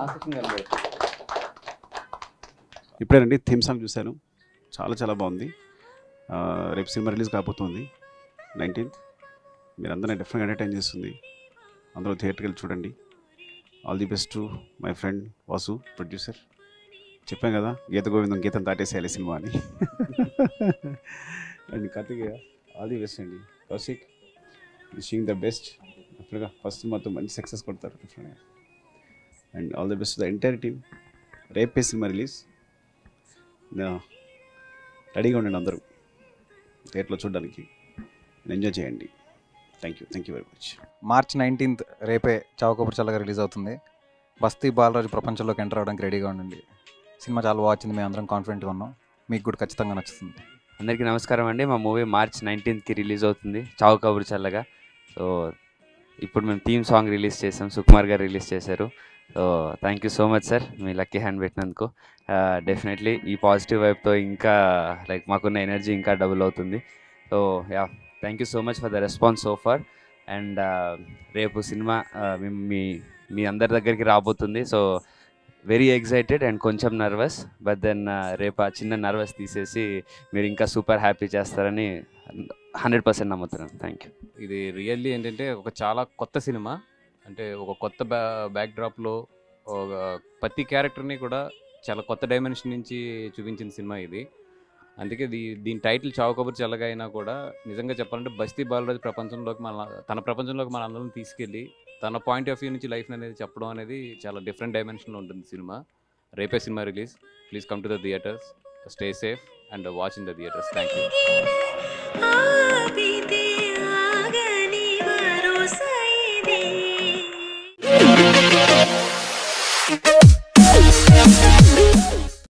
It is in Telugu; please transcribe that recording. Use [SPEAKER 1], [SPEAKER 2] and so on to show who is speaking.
[SPEAKER 1] ట్రాన్సాక్షన్ కనబడుతుంది
[SPEAKER 2] ఇప్పుడేనండి థీమ్ సాంగ్ చూశాను చాలా చాలా బాగుంది ఆ, రేపు సినిమా రిలీజ్ కాబోతుంది నైన్టీన్త్ మీరు అందరినీ డెఫినెట్గా ఎంటర్టైన్ చేస్తుంది అందరూ థియేటర్కి వెళ్ళి చూడండి all the best to my friend Vasu producer చెప్పాం కదా గీత గోవిందం గీతం దాటేసేయాలి సినిమా అని and Karthikeya all the best అండి కౌశిక్ విషింగ్ ద బెస్ట్ డెఫినెట్గా ఫస్ట్ సినిమాతో మంచి సక్సెస్ కొడతారు డెఫినెట్గా and all the best the entire team రేపే సినిమా రిలీజ్ రెడీగా ఉండండి అందరూ థియేటర్లో చూడడానికి ఎంజాయ్ చేయండి thank you thank you very much
[SPEAKER 3] March nineteenth రేపే చావకపురి చల్లగా రిలీజ్ అవుతుంది బస్తీ బాలరాజు ప్రపంచంలోకి ఎంటర్ అవ్వడానికి రెడీగా ఉండండి సినిమా చాలా బాగా వచ్చింది మేము అందరం కాన్ఫిడెంట్గా ఉన్నాం మీకు కూడా ఖచ్చితంగా నచ్చుతుంది
[SPEAKER 4] అందరికీ నమస్కారం అండి మా మూవీ మార్చ్ నైన్టీన్త్కి రిలీజ్ అవుతుంది చావు కబురు చల్లగా సో ఇప్పుడు మేము థీమ్ సాంగ్ రిలీజ్ చేసాం సుకుమార్ గారు రిలీజ్ చేశారు so thank you so much sir మీ లక్కీ హ్యాండ్ పెట్టినందుకు డెఫినెట్లీ ఈ పాజిటివ్ వైబ్తో ఇంకా లైక్ మాకున్న ఎనర్జీ ఇంకా డబుల్ అవుతుంది so yeah thank you so much for the response so far and రేపు సినిమా మీ మీ అందరి దగ్గరికి రాబోతుంది సో వెరీ ఎగ్జైటెడ్ అండ్ కొంచెం నర్వస్ బట్ దెన్ రేపు ఆ చిన్న నర్వస్ తీసేసి మీరు ఇంకా సూపర్ హ్యాపీ చేస్తారని హండ్రెడ్ పర్సెంట్ నమ్ముతున్నాను థ్యాంక్ యూ
[SPEAKER 5] ఇది రియల్లీ ఏంటంటే ఒక చాలా కొత్త సినిమా అంటే ఒక కొత్త బ్యా బ్యాక్ డ్రాప్లో ఒక ప్రతి క్యారెక్టర్ని కూడా చాలా కొత్త డైమెన్షన్ నుంచి చూపించిన సినిమా ఇది అందుకే దీ దీని టైటిల్ చావు కబుర్ చల్లగా అయినా కూడా నిజంగా చెప్పాలంటే బస్తీ బాలరాజు ప్రపంచంలోకి మన తన ప్రపంచంలోకి మన అందరం తీసుకెళ్ళి తన పాయింట్ ఆఫ్ వ్యూ నుంచి లైఫ్ అనేది చెప్పడం అనేది చాలా డిఫరెంట్ డైమెన్షన్లో ఉంటుంది సినిమా రేపే cinema release please come to the theatres stay safe and watch in the theatres thank you
[SPEAKER 6] I'll be